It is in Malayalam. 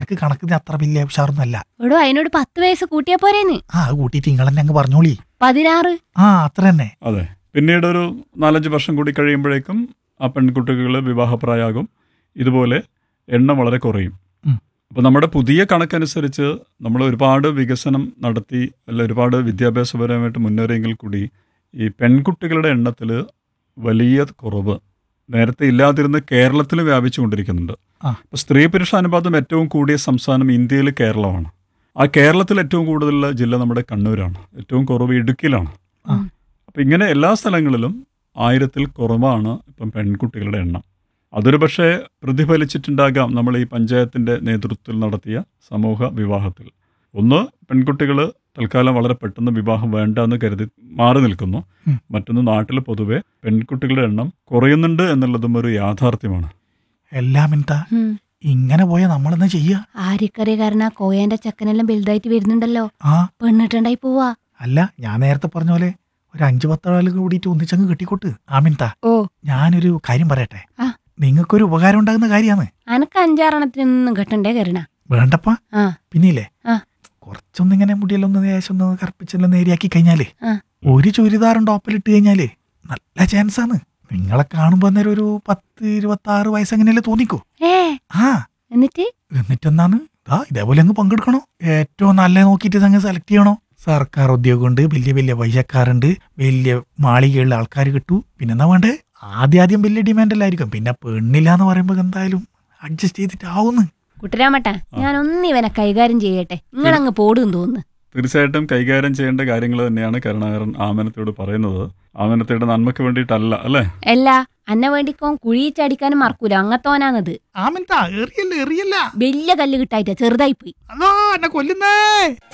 എനിക്ക് കണക്കിന് അത്ര വലിയ ഉഷാറൊന്നുമല്ല എടോ അതിനോട് പത്ത് വയസ്സ് കൂട്ടിയാ പോരേന്ന് ആ അത് കൂട്ടിയിട്ട് നിങ്ങളെന്നെ അങ്ങ് പറഞ്ഞോളി പതിനാറ് ആ അത്ര തന്നെ അതെ പിന്നീട് ഒരു നാലഞ്ച് വർഷം കൂടി കഴിയുമ്പോഴേക്കും ആ പെൺകുട്ടികൾ വിവാഹപ്രായമാകും ഇതുപോലെ എണ്ണം വളരെ കുറയും ഉം. അപ്പോൾ നമ്മുടെ പുതിയ കണക്കനുസരിച്ച് നമ്മൾ ഒരുപാട് വികസനം നടത്തി അല്ല ഒരുപാട് വിദ്യാഭ്യാസപരമായിട്ട് മുന്നേറിയെങ്കിൽ കൂടി ഈ പെൺകുട്ടികളുടെ എണ്ണത്തിൽ വലിയ കുറവ് നേരത്തെ ഇല്ലാതിരുന്ന് കേരളത്തിൽ വ്യാപിച്ചു കൊണ്ടിരിക്കുന്നുണ്ട് ആ. അപ്പോൾ സ്ത്രീ പുരുഷ അനുപാതം ഏറ്റവും കൂടിയ സംസ്ഥാനം ഇന്ത്യയിൽ കേരളമാണ് ആ കേരളത്തിൽ ഏറ്റവും കൂടുതലുള്ള ജില്ല നമ്മുടെ കണ്ണൂരാണ് ഏറ്റവും കുറവ് ഇടുക്കിയിലാണ് ആ. അപ്പം ഇങ്ങനെ എല്ലാ സ്ഥലങ്ങളിലും ആയിരത്തിൽ കുറവാണ് ഇപ്പം പെൺകുട്ടികളുടെ എണ്ണം അതൊരു പക്ഷേ പ്രതിഫലിച്ചിട്ടുണ്ടാകാം നമ്മൾ ഈ പഞ്ചായത്തിൻ്റെ നേതൃത്വത്തിൽ നടത്തിയ സമൂഹ വിവാഹത്തിൽ ഒന്ന് പെൺകുട്ടികൾ തൽക്കാലം വളരെ പെട്ടെന്ന് വിവാഹം വേണ്ട എന്ന് കരുതി മാറി നിൽക്കുന്നു ഉം. മറ്റൊന്ന് നാട്ടിൽ പൊതുവെ പെൺകുട്ടികളുടെ എണ്ണം കുറയുന്നുണ്ട് എന്നുള്ളതും ഒരു യാഥാർത്ഥ്യമാണ് എല്ലാ മിനിറ്റാ ഉം. ഇങ്ങനെ പോയാ നമ്മളെന്നാ ചെയ്യാ ആരിക്കറിയ കാരണം ആ കോയന്റെ ചക്കനെല്ലാം വലുതായിട്ട് വരുന്നുണ്ടല്ലോ ആ പെണ്ണിട്ടുണ്ടായി പോവാ അല്ല ഞാൻ നേരത്തെ പറഞ്ഞ പോലെ ഒരു അഞ്ചു പത്താൾ കൂടിയിട്ട് ഒന്നിച്ചങ്ങ് കെട്ടിക്കോട്ട് ആ മിനിറ്റാ ഓ ഞാനൊരു കാര്യം പറയട്ടെ ആ. നിങ്ങൾക്കൊരു ഉപകാരം ഉണ്ടാകുന്ന കാര്യമാണ് അനക്ക് അഞ്ചാറെണ്ണത്തിനൊന്നും കെട്ടണ്ടേ കരുണ വേണ്ടപ്പാ ആ പിന്നില്ലേ ആ. കുറച്ചൊന്നും ഇങ്ങനെ മുടിയെല്ലാം ദേശം ഒന്ന് കറുപ്പിച്ചെല്ലാം നേരിയാക്കി കഴിഞ്ഞാലേ ആ. ഒരു ചുരിദാറും ടോപ്പിലിട്ട് കഴിഞ്ഞാലേ നല്ല ചാൻസ് ആണ് നിങ്ങളെ കാണുമ്പോ അന്നേരം ഒരു പത്ത് ഇരുപത്തി ആറ് വയസ്സെങ്ങനെയല്ലേ തോന്നിക്കോ ഏ ആ എന്നിട്ട് എന്നിട്ടെന്താണ് ആ ഇതേപോലെ അങ്ങ് പങ്കെടുക്കണോ ഏറ്റവും നല്ല നോക്കിയിട്ട് അങ്ങ് സെലക്ട് ചെയ്യണോ സർക്കാർ ഉദ്യോഗമുണ്ട് വലിയ വലിയ പൈസക്കാരുണ്ട് വലിയ മാളികയുള്ള ആൾക്കാർ കിട്ടൂ പിന്നെന്താ വേണ്ടേ ആദ്യം ആദ്യം വലിയ ഡിമാൻഡ് അല്ലായിരിക്കും പിന്നെ പെണ്ണില്ല എന്ന് പറയുമ്പോൾ എന്തായാലും അഡ്ജസ്റ്റ് ചെയ്തിട്ട് ആവുന്നു കുട്ടരാമട്ട ഞാൻ ഒന്ന് ഇവനെ കൈകാര്യം ചെയ്യട്ടെ നിങ്ങളങ്ങ് പോടും തോന്നുന്നു തീർച്ചയായിട്ടും കൈകാര്യം ചെയ്യേണ്ട കാര്യങ്ങൾ തന്നെയാണ് കരുണാകരൻ ആമനത്തോട് പറയുന്നത് ആമനത്തയുടെ നന്മയ്ക്ക് വേണ്ടിയിട്ടല്ല അല്ലേ അല്ല അന്ന വേണ്ടിക്കോൻ കുഴിച്ചടിക്കാനും മറക്കൂല അങ്ങത്തോനാന്നത് ആമിൻതാ എറിയല്ല എറിയല്ല വലിയ കല്ല് കിട്ടായിട്ടാ ചെറുതായി പോയി അല്ലോ എന്നെ കൊല്ലുന്നേ